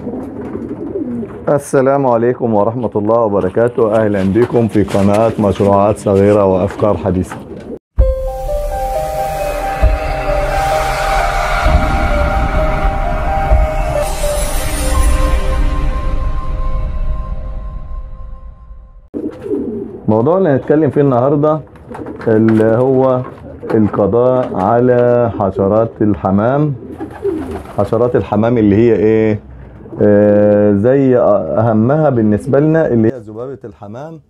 السلام عليكم ورحمة الله وبركاته أهلا بكم في قناة مشروعات صغيرة وأفكار حديثة الموضوع اللي هنتكلم فيه النهاردة اللي هو القضاء على حشرات الحمام حشرات الحمام اللي هي ايه آه زي اهمها بالنسبة لنا اللي هي ذبابة الحمام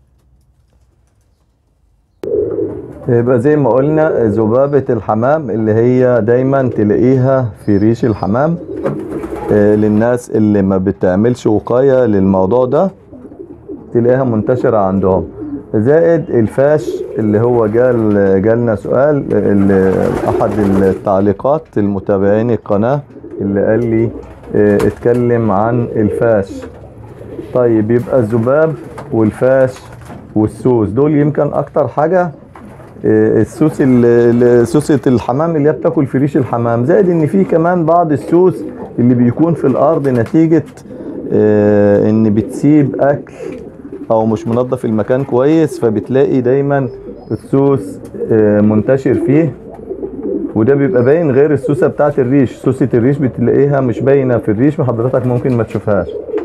يبقى زي ما قلنا ذبابة الحمام اللي هي دايما تلاقيها في ريش الحمام آه للناس اللي ما بتعملش وقاية للموضوع ده تلاقيها منتشرة عندهم زائد الفاش اللي هو جال جالنا سؤال اللي احد التعليقات المتابعين القناة اللي قال لي اه اتكلم عن الفاش طيب يبقى الذباب والفاش والسوس دول يمكن اكتر حاجة اه السوس سوسة الحمام اللي هي بتاكل في ريش الحمام زائد ان في كمان بعض السوس اللي بيكون في الارض نتيجة اه ان بتسيب اكل او مش منظف المكان كويس فبتلاقي دايما السوس منتشر فيه وده بيبقى باين غير السوسه بتاعت الريش سوسه الريش بتلاقيها مش باينه في الريش وحضرتك ممكن ما تشوفهاش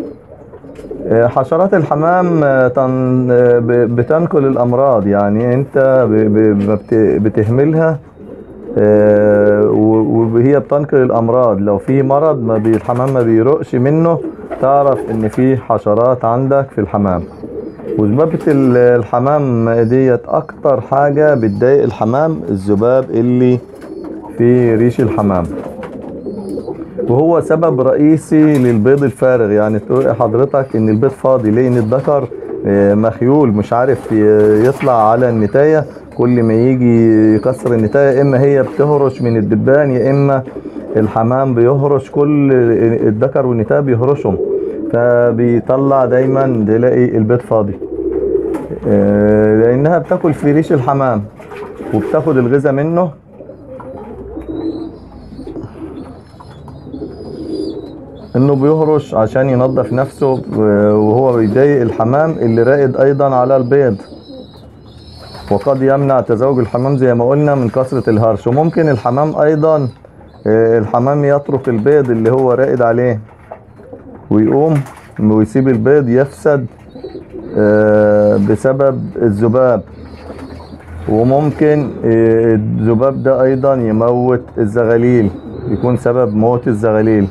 حشرات الحمام بتنقل الامراض يعني انت بتهملها وهي بتنقل الامراض لو في مرض ما الحمام ما بيرقش منه تعرف ان في حشرات عندك في الحمام وذبابة الحمام ديت اكتر حاجة بتضايق الحمام الذباب اللي في ريش الحمام وهو سبب رئيسي للبيض الفارغ يعني تقول حضرتك ان البيض فاضي ليه ان الذكر مخيول مش عارف يطلع على النتاية كل ما يجي يكسر النتاية اما هي بتهرش من الدبان يا اما الحمام بيهرش كل الذكر والنتاية بيهرشهم فبيطلع دايما تلاقي البيض فاضي لانها بتاكل في ريش الحمام وبتاخد الغذاء منه انه بيهرش عشان ينظف نفسه وهو بيضايق الحمام اللي رائد ايضا على البيض وقد يمنع تزاوج الحمام زي ما قلنا من كثرة الهرش وممكن الحمام ايضا الحمام يترك البيض اللي هو رائد عليه ويقوم ويسيب البيض يفسد بسبب الذباب وممكن الذباب ده ايضا يموت الزغاليل يكون سبب موت الزغاليل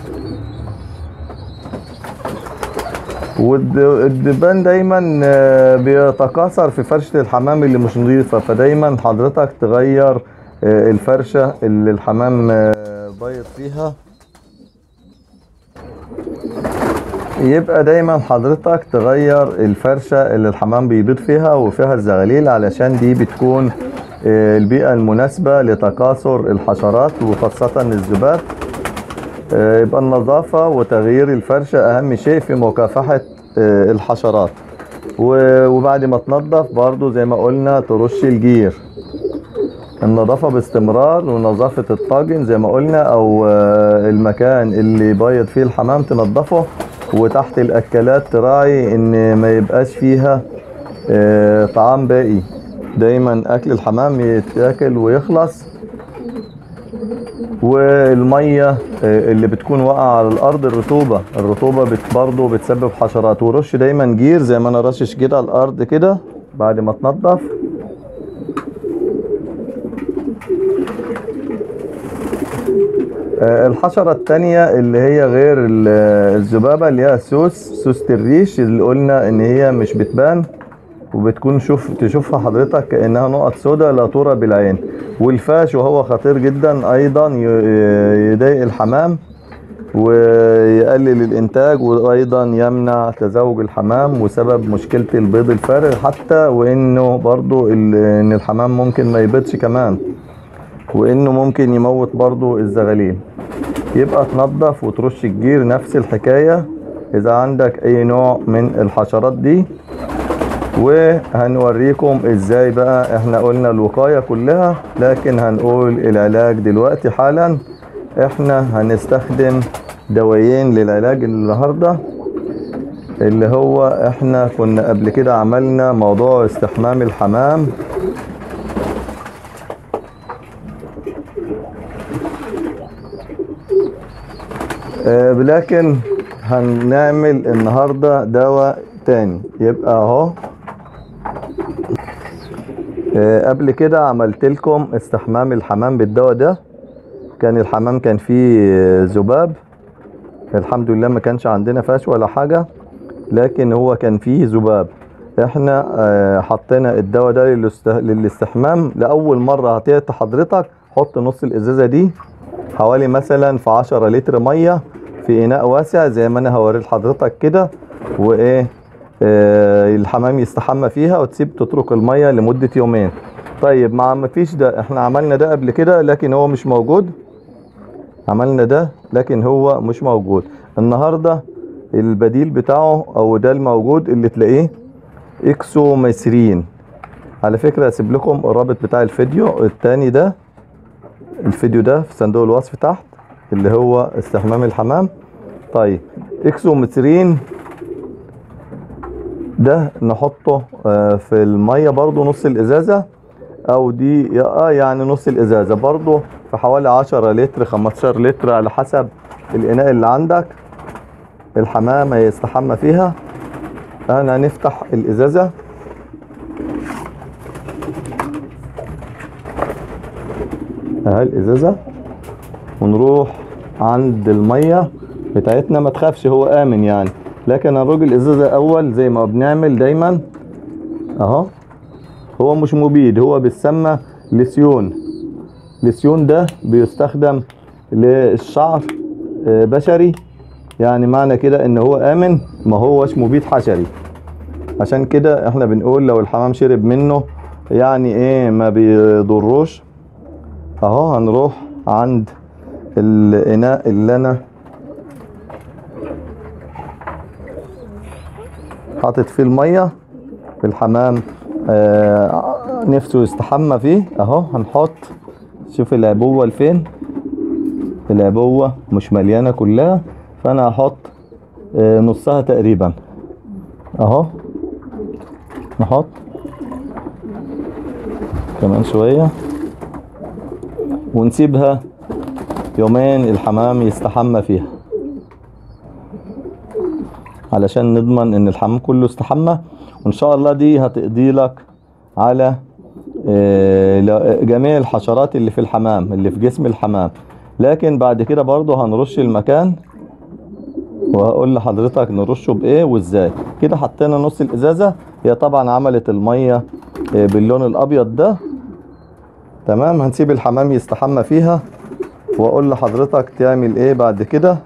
والدبان دايما بيتكاثر في فرشة الحمام اللي مش نظيفة فدايما حضرتك تغير الفرشة اللي الحمام بايض فيها يبقى دايما حضرتك تغير الفرشة اللي الحمام بيبيض فيها وفيها الزغاليل علشان دي بتكون البيئة المناسبة لتكاثر الحشرات وخاصة الذباب يبقى النظافة وتغيير الفرشة أهم شيء في مكافحة الحشرات وبعد ما تنظف برضو زي ما قلنا ترش الجير النظافة باستمرار ونظافة الطاجن زي ما قلنا أو المكان اللي بايض فيه الحمام تنظفه وتحت الأكلات تراعي إن ما يبقاش فيها طعام باقي دايما أكل الحمام يتاكل ويخلص والمية اللي بتكون واقعة على الأرض الرطوبة الرطوبة بت برضه بتسبب حشرات ورش دايما جير زي ما أنا رشش كده على الأرض كده بعد ما تنضف الحشرة التانية اللي هي غير الذبابة اللي هي السوس سوسة الريش اللي قلنا ان هي مش بتبان وبتكون شوف تشوفها حضرتك كأنها نقط سوداء لا ترى بالعين والفاش وهو خطير جدا ايضا يضايق الحمام ويقلل الانتاج وايضا يمنع تزاوج الحمام وسبب مشكلة البيض الفارغ حتى وانه برضو ان الحمام ممكن ما يبيضش كمان وانه ممكن يموت برضو الزغاليل يبقى تنظف وترش الجير نفس الحكاية اذا عندك اي نوع من الحشرات دي وهنوريكم ازاي بقى احنا قلنا الوقاية كلها لكن هنقول العلاج دلوقتي حالا احنا هنستخدم دوايين للعلاج النهاردة اللي هو احنا كنا قبل كده عملنا موضوع استحمام الحمام آه، لكن هنعمل النهاردة دواء تاني يبقى اهو آه، قبل كده عملت لكم استحمام الحمام بالدواء ده كان الحمام كان فيه آه، ذباب الحمد لله ما كانش عندنا فاش ولا حاجة لكن هو كان فيه ذباب احنا آه، حطينا الدواء ده للاست- للاستحمام لأول مرة هتقطع حضرتك حط نص الإزازة دي حوالي مثلا في 10 لتر مية في إناء واسع زي ما أنا هوري لحضرتك كده وإيه آه الحمام يستحمى فيها وتسيب تترك المية لمدة يومين طيب مع ما فيش ده احنا عملنا ده قبل كده لكن هو مش موجود عملنا ده لكن هو مش موجود النهاردة البديل بتاعه او ده الموجود اللي تلاقيه اكسوميسرين على فكرة هسيب لكم الرابط بتاع الفيديو التاني ده الفيديو ده في صندوق الوصف تحت اللي هو استحمام الحمام طيب اكسومترين ده نحطه آه، في المية برضو نص الازازة او دي اه يعني نص الازازة برضو في حوالي 10 لتر 15 لتر على حسب الاناء اللي عندك الحمام هيستحمى فيها انا هنفتح الازازة اهي الازازة ونروح عند المية بتاعتنا ما تخافش هو امن يعني لكن هنروج الازازة اول زي ما بنعمل دايما اهو هو مش مبيد هو بيسمى لسيون لسيون ده بيستخدم للشعر آه، بشري يعني معنى كده ان هو امن ما هوش مبيد حشري عشان كده احنا بنقول لو الحمام شرب منه يعني ايه ما بيضروش اهو هنروح عند الاناء اللي انا حاطط فيه الميه في الحمام آه نفسه يستحمى فيه اهو هنحط شوف العبوه لفين العبوه مش مليانه كلها فانا هحط آه نصها تقريبا اهو نحط كمان شويه ونسيبها يومين الحمام يستحمى فيها علشان نضمن ان الحمام كله استحمى وان شاء الله دي هتقضي لك على آه، ل- جميع الحشرات اللي في الحمام اللي في جسم الحمام لكن بعد كده برضه هنرش المكان وهقول لحضرتك نرشه بايه وازاي كده حطينا نص الازازه هي طبعا عملت الميه آه، باللون الابيض ده تمام هنسيب الحمام يستحمى فيها واقول لحضرتك تعمل ايه بعد كده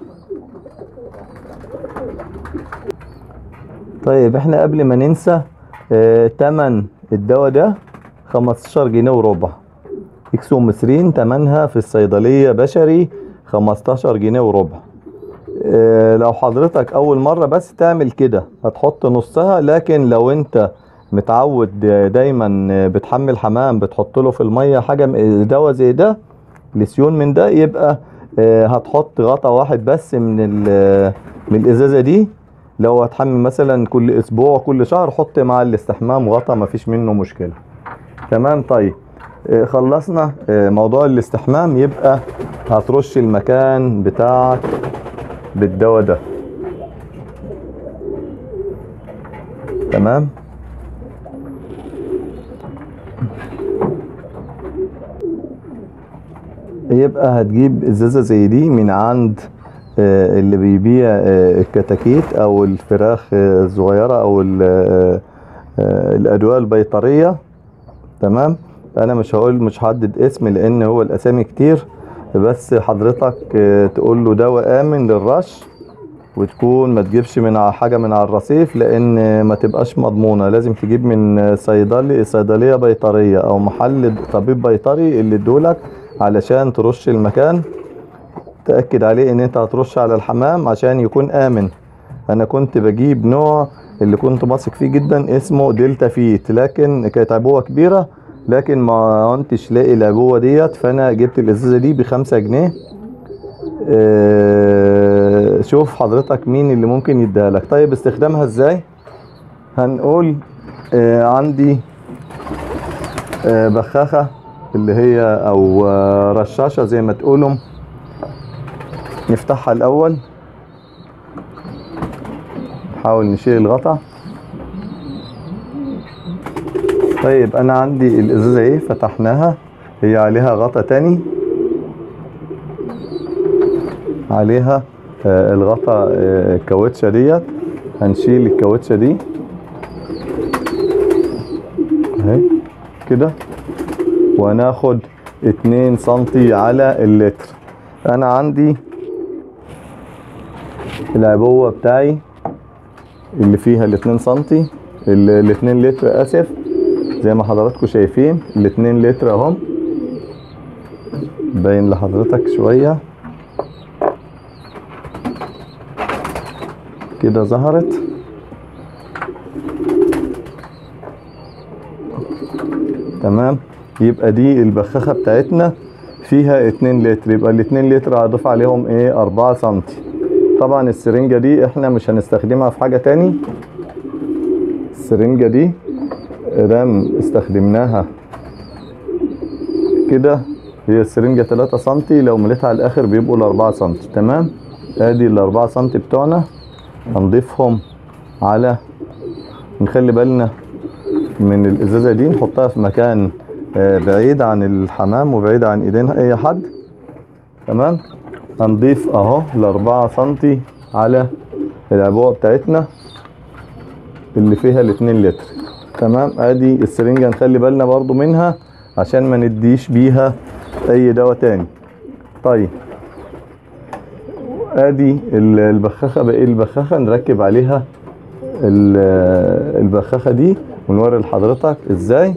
طيب احنا قبل ما ننسى اه تمن الدواء ده 15 جنيه وربع اكسومترين تمنها في الصيدلية بشري 15 جنيه وربع اه لو حضرتك اول مرة بس تعمل كده هتحط نصها لكن لو انت متعود دايما بتحمل حمام بتحط له في المية حاجة م- دواء زي ده لسيون من ده يبقى اه هتحط غطا واحد بس من ال- من الازازة دي لو هتحمل مثلا كل اسبوع كل شهر حط مع الاستحمام غطا مفيش منه مشكلة تمام طيب آه، خلصنا آه، موضوع الاستحمام يبقى هترش المكان بتاعك بالدواء ده تمام يبقى هتجيب ازازة زي دي من عند آه، اللي بيبيع آه، الكتاكيت او الفراخ آه، الصغيرة او ال- آه، آه، الادوية البيطرية تمام انا مش هقول مش هحدد اسم لان هو الاسامي كتير بس حضرتك آه، تقول له دواء امن للرش وتكون ما تجيبش من ع- حاجه من على الرصيف لان ما تبقاش مضمونه لازم تجيب من صيدلي صيدليه بيطريه او محل طبيب بيطري اللي ادولك علشان ترش المكان تاكد عليه ان انت هترش على الحمام عشان يكون امن انا كنت بجيب نوع اللي كنت واثق فيه جدا اسمه دلتا فيت لكن كانت عبوه كبيره لكن ما كنتش لاقي العبوه ديت فانا جبت الازازه دي بخمسة جنيه آه، شوف حضرتك مين اللي ممكن يديها لك طيب استخدامها ازاي هنقول آه عندي آه بخاخة اللي هي او آه رشاشة زي ما تقولوا نفتحها الاول نحاول نشيل الغطا طيب انا عندي الازازة ايه فتحناها هي عليها غطا تاني عليها آه، الغطا آه، الكاوتشة ديت هنشيل الكاوتشة دي اهي كده وهناخد اتنين سنتي على اللتر انا عندي العبوة بتاعي اللي فيها الاتنين سنتي ال- الاتنين لتر اسف زي ما حضراتكم شايفين الاتنين لتر اهم باين لحضرتك شوية كده ظهرت تمام يبقى دي البخاخة بتاعتنا فيها 2 لتر يبقى ال 2 لتر هضيف عليهم ايه 4 سنتي طبعا السرنجة دي احنا مش هنستخدمها في حاجة تاني السرنجة دي رام استخدمناها كده هي السرنجة 3 سنتي لو مليتها على الاخر بيبقوا ال 4 سنتي تمام ادي ال 4 سنتي بتوعنا هنضيفهم على نخلي بالنا من الازازة دي نحطها في مكان آه، بعيد عن الحمام وبعيد عن ايدين اي حد تمام هنضيف اهو الاربعة سنتي على العبوة بتاعتنا اللي فيها الاتنين لتر تمام ادي السرنجة نخلي بالنا برضو منها عشان ما نديش بيها اي دواء تاني طيب ادي ال- البخاخة باقي البخاخة نركب عليها ال- البخاخة دي ونوري لحضرتك ازاي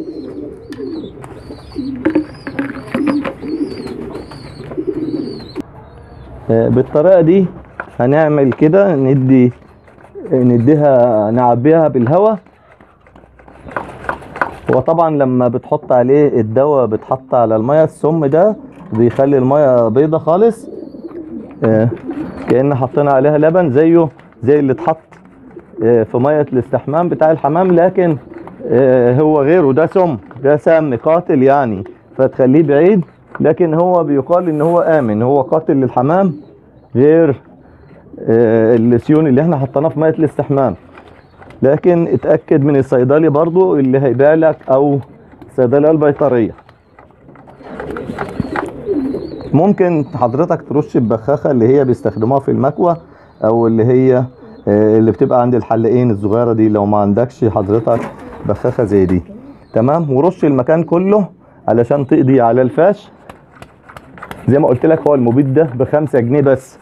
آه، بالطريقة دي هنعمل كده ندي نديها نعبيها بالهواء وطبعا لما بتحط عليه الدواء بتحط على المية السم ده بيخلي المية بيضة خالص آه، كأن حطينا عليها لبن زيه زي اللي اتحط آه، في مية الاستحمام بتاع الحمام لكن آه، هو غيره ده سم ده سم قاتل يعني فتخليه بعيد لكن هو بيقال ان هو امن هو قاتل للحمام غير آه، السيون اللي احنا حطيناه في ميه الاستحمام لكن اتاكد من الصيدلي برضو اللي هيبيع لك او الصيدليه البيطريه ممكن حضرتك ترش البخاخه اللي هي بيستخدموها في المكوى او اللي هي آه، اللي بتبقى عند الحلاقين الصغيره دي لو ما عندكش حضرتك بخاخه زي دي تمام ورش المكان كله علشان تقضي على الفاش زي ما قلت لك هو المبيد ده بخمسة جنيه بس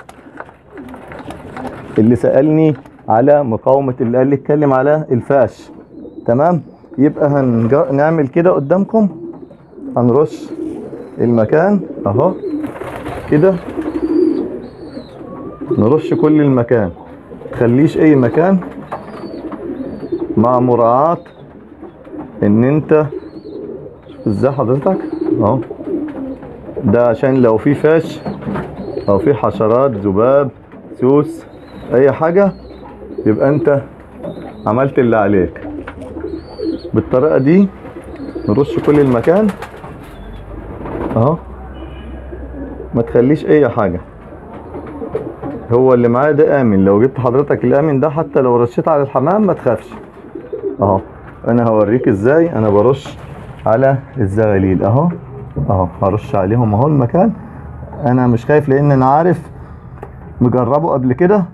اللي سألني على مقاومة اللي قال لي اتكلم على الفاش تمام يبقى هنجا... نعمل كده قدامكم هنرش المكان اهو كده نرش كل المكان تخليش اي مكان مع مراعاة ان انت شوف ازاي حضرتك اهو ده عشان لو في فاش او في حشرات ذباب سوس اي حاجة يبقى انت عملت اللي عليك بالطريقة دي نرش كل المكان اهو ما تخليش اي حاجة هو اللي معايا ده امن لو جبت حضرتك الامن ده حتى لو رشيت على الحمام ما تخافش اهو انا هوريك ازاي انا برش على الزغاليل اهو اهو هرش عليهم اهو المكان انا مش خايف لان انا عارف مجربه قبل كده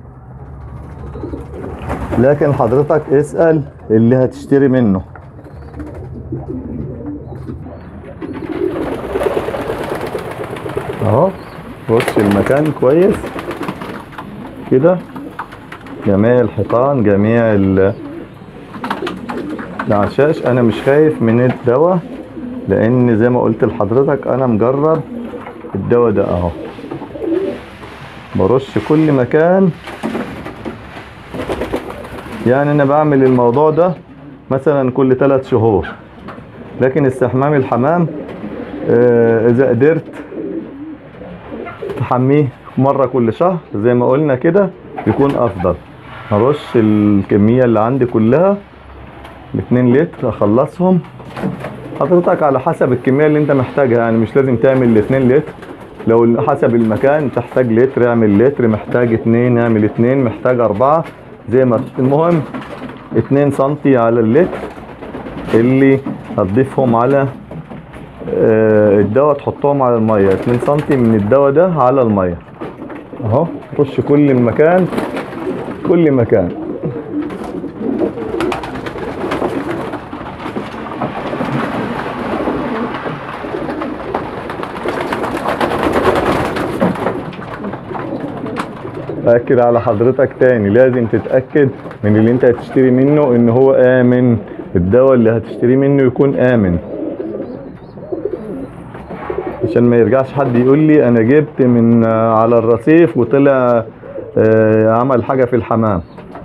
لكن حضرتك اسأل اللي هتشتري منه اهو رش المكان كويس كده جميع الحيطان جميع ال- العشاش انا مش خايف من الدواء لان زي ما قلت لحضرتك انا مجرب الدواء ده اهو برش كل مكان يعني انا بعمل الموضوع ده مثلا كل ثلاث شهور لكن استحمام الحمام آه، اذا قدرت تحميه مرة كل شهر زي ما قلنا كده يكون افضل هرش الكمية اللي عندي كلها باتنين لتر اخلصهم حضرتك على حسب الكمية اللي انت محتاجها يعني مش لازم تعمل الاتنين لتر لو حسب المكان تحتاج لتر اعمل لتر محتاج اتنين اعمل اتنين محتاج اربعة زي ما المهم اتنين سنتي على اللتر اللي هتضيفهم على آه، الدواء تحطهم على المية 2 سنتي من الدواء ده على المية اهو رش كل مكان كل مكان أكد على حضرتك تاني لازم تتأكد من اللي انت هتشتري منه ان هو آمن الدواء اللي هتشتري منه يكون آمن عشان ما يرجعش حد يقول لي انا جبت من آه، على الرصيف وطلع آه، عمل حاجة في الحمام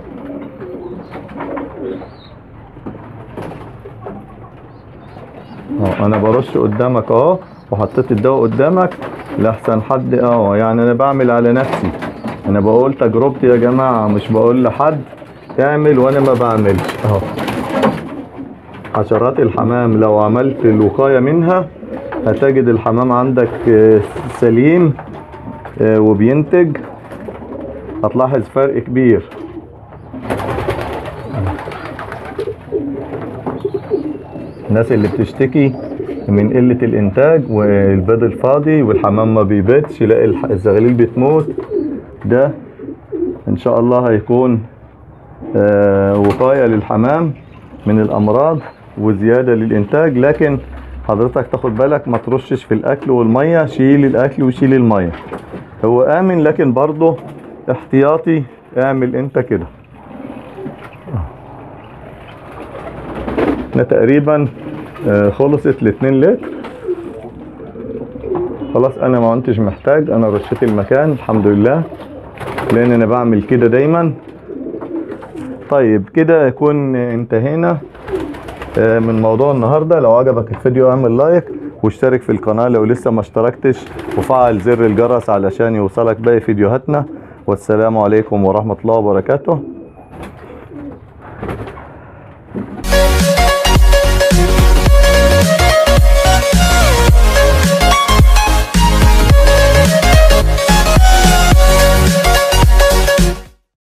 اهو انا برش قدامك اهو وحطيت الدواء قدامك لحسن حد اه يعني انا بعمل على نفسي انا بقول تجربتي يا جماعة مش بقول لحد اعمل وانا ما بعملش اهو حشرات الحمام لو عملت الوقاية منها هتجد الحمام عندك آه، سليم آه، وبينتج هتلاحظ فرق كبير الناس اللي بتشتكي من قلة الإنتاج والبيض الفاضي والحمام ما بيبيضش يلاقي الح- الزغاليل بتموت ده إن شاء الله هيكون آه، وقاية للحمام من الأمراض وزيادة للإنتاج لكن حضرتك تاخد بالك ما ترشش في الأكل والمية شيل الأكل وشيل المية هو آمن لكن برضه احتياطي اعمل انت كده احنا تقريبا آه، خلصت الاتنين لتر خلاص انا ما كنتش محتاج انا رشيت المكان الحمد لله لان انا بعمل كده دايما طيب كده يكون انتهينا آه، من موضوع النهارده لو عجبك الفيديو اعمل لايك واشترك في القناة لو لسه ما اشتركتش وفعل زر الجرس علشان يوصلك باقي فيديوهاتنا والسلام عليكم ورحمة الله وبركاته